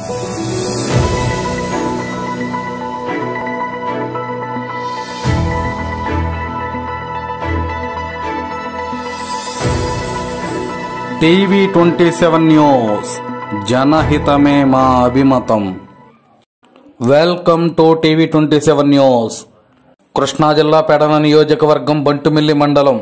TV twenty seven news జనహితమే మా అభిమతం welcome to TV twenty seven news Krishna జిల్లా పెడన నియోజకవర్గం బంటుమిల్లి మండలం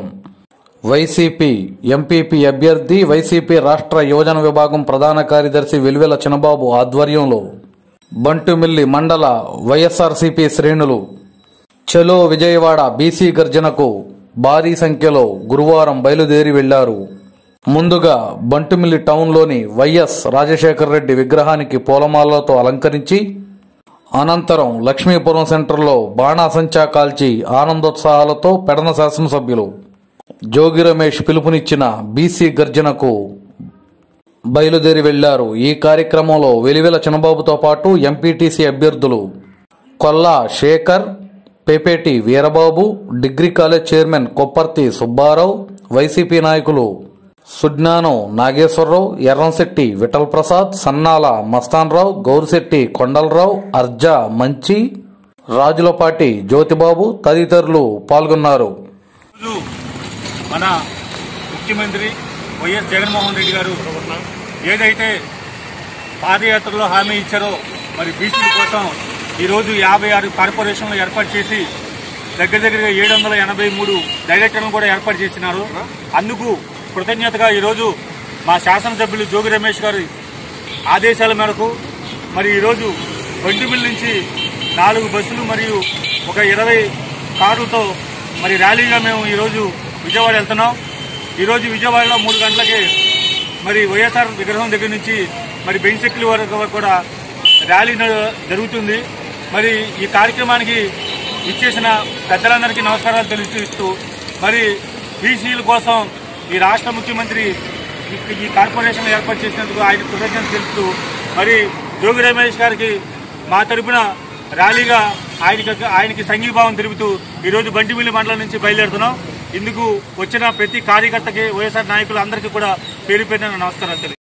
వైసీపీ ఎంపీపీ అభ్యర్థి వైసీపీ రాష్ట్ర యువజన విభాగం ప్రధాన కార్యదర్శి వెలువెల చినబాబు ఆధ్వర్యంలో బంటుమిల్లి మండల వైఎస్ఆర్సీపీ శ్రేణులు చలో విజయవాడ బీసీ గర్జనకు భారీ సంఖ్యలో గురువారం బయలుదేరి వెళ్లారు ముందుగా బంటుమిల్లి టౌన్లోని వైఎస్ రాజశేఖర రెడ్డి విగ్రహానికి పూలమాలలతో అలంకరించి అనంతరం లక్ష్మీపురం సెంటర్లో బాణాసంచా కాల్చి ఆనందోత్సాహాలతో పెడన శాసనసభ్యులు జోగి రమేష్ పిలుపునిచ్చిన బీసీ గర్జనకు బయలుదేరి వెళ్లారు ఈ కార్యక్రమంలో వెలివెల చిన్నబాబుతో పాటు ఎంపీటీసీ అభ్యర్థులు Kolla Sekhar Pepeti Veerababu degree college chairman Koppurthi Subbarao YCP నాయకులు సుజ్ఞానం నాగేశ్వరరావు ఎర్రంశెట్టి విఠల్ ప్రసాద్ సన్నాల మస్తాన్రావు గౌరిశెట్టి కొండలరావు అర్జా మంచి రాజులపాటి జ్యోతిబాబు తదితరులు పాల్గొన్నారు రోజు మన ముఖ్యమంత్రి వైఎస్ జగన్మోహన్ రెడ్డి గారు ఏదైతే పాదయాత్రలో హామీ ఇచ్చారో మరి బీసీల కోసం ఈరోజు యాభై ఆరు కార్పొరేషన్లు ఏర్పాటు చేసి దగ్గర దగ్గరగా ఏడు వందల ఎనభై మూడు డైరెక్టర్లను కూడా ఏర్పాటు చేసినారు అందుకు కృతజ్ఞతగా ఈరోజు మా శాసనసభ్యులు జోగి రమేష్ గారి ఆదేశాల మేరకు మరి ఈరోజు బండిమిల్ నుంచి నాలుగు బస్సులు మరియు ఒక ఇరవై కార్లతో మరి ర్యాలీగా మేము ఈరోజు విజయవాడ వెళ్తున్నాం ఈరోజు విజయవాడలో మూడు గంటలకి మరి వైఎస్ఆర్ విగ్రహం దగ్గర నుంచి మరి బెంచెక్లి వరకు కూడా ర్యాలీ న- జరుగుతుంది మరి ఈ కార్యక్రమానికి ఇచ్చేసిన పెద్దలందరికీ నమస్కారాలు తెలియజేస్తూ మరి బీసీల కోసం ఈ రాష్ట్ర ముఖ్యమంత్రి ఈ- ఈ కార్పొరేషన్ ఏర్పాటు చేసినందుకు ఆయన కృతజ్ఞత తెలుపుతూ మరి జోగి రమేష్ గారికి మా తరపున ర్యాలీగా ఆయనకి ఆయనకి సంఘీభావం తెలుపుతూ ఈరోజు బండిమిల్లి మండలం నుంచి బయలుదేరుతున్నాం ఇందుకు వచ్చిన ప్రతి కార్యకర్తకి వైఎస్ఆర్ నాయకులు అందరికీ కూడా పేరు పేరున నమస్కారాలు తెలియజేస్తున్నాను.